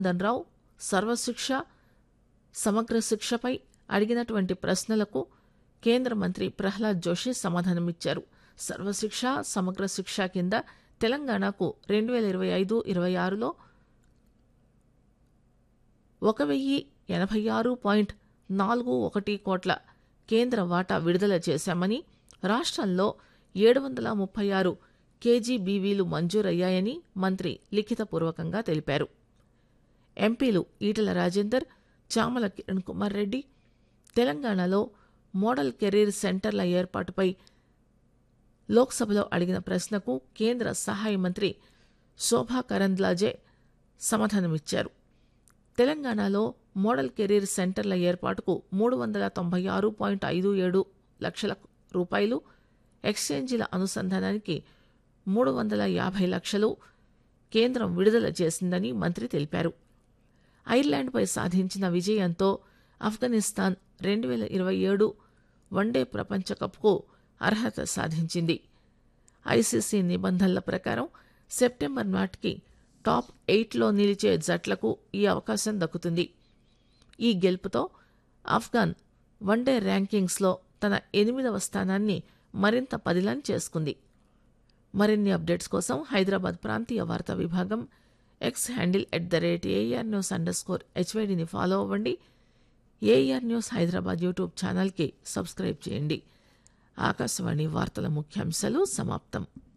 ధనరావు సర్వశిక్ష సమగ్ర శిక్షపై అడిగినటువంటి ప్రశ్నలకు కేంద్ర మంత్రి ప్రహ్లాద్ జోషి సమాధానమిచ్చారు సర్వశిక్ష సమగ్ర శిక్ష కింద తెలంగాణకు రెండు వేల ఇరవై ఐదు ఇరవై ఆరులో ఒక వెయ్యి ఎనభై ఆరు పాయింట్ నాలుగు ఒకటి కోట్ల కేంద్ర వాటా విడుదల చేశామని రాష్ట్రంలో ఏడు వందల ముప్పై ఆరు కేజీబీవీలు మంజూరయ్యాయని మంత్రి లిఖితపూర్వకంగా తెలిపారు ఎంపీలు ఈటల రాజేందర్ చామల కిరణ్ కుమార్ రెడ్డి తెలంగాణలో మోడల్ కెరీర్ సెంటర్ల ఏర్పాటుపై లోక్సభలో అడిగిన ప్రశ్నకు కేంద్ర సహాయ మంత్రి శోభా కరంద్లాజే సమాధానమిచ్చారు తెలంగాణలో మోడల్ కెరీర్ సెంటర్ల ఏర్పాటుకు మూడు వందల తొంభై ఆరు పాయింట్ ఐదు ఏడు లక్షల రూపాయలు ఎక్స్చేంజీల అనుసంధానానికి మూడు వందల యాభై లక్షలు కేంద్రం విడుదల చేసిందని మంత్రి తెలిపారు ఐర్లాండ్పై సాధించిన విజయంతో ఆఫ్ఘనిస్తాన్ రెండు వేల ఇరవై ఏడు వన్డే ప్రపంచ కప్కు అర్హత సాధించింది ఐసీసీ నిబంధనల ప్రకారం సెప్టెంబర్ నాటికి టాప్ ఎయిట్లో నిలిచే జట్లకు ఈ అవకాశం దక్కుతుంది ఈ గెలుపుతో ఆఫ్ఘాన్ వన్డే ర్యాంకింగ్స్లో తన ఎనిమిదవ స్థానాన్ని మరింత పదిలం చేసుకుంది మరిన్ని అప్డేట్స్ కోసం హైదరాబాద్ ప్రాంతీయ వార్తా విభాగం X handle at the rate AR news underscore హెచ్వైడిని ఫాలో అవ్వండి ఏఆర్ న్యూస్ హైదరాబాద్ యూట్యూబ్ ఛానల్కి సబ్స్క్రైబ్ చేయండి ఆకాశవాణి వార్తల ముఖ్యాంశాలు సమాప్తం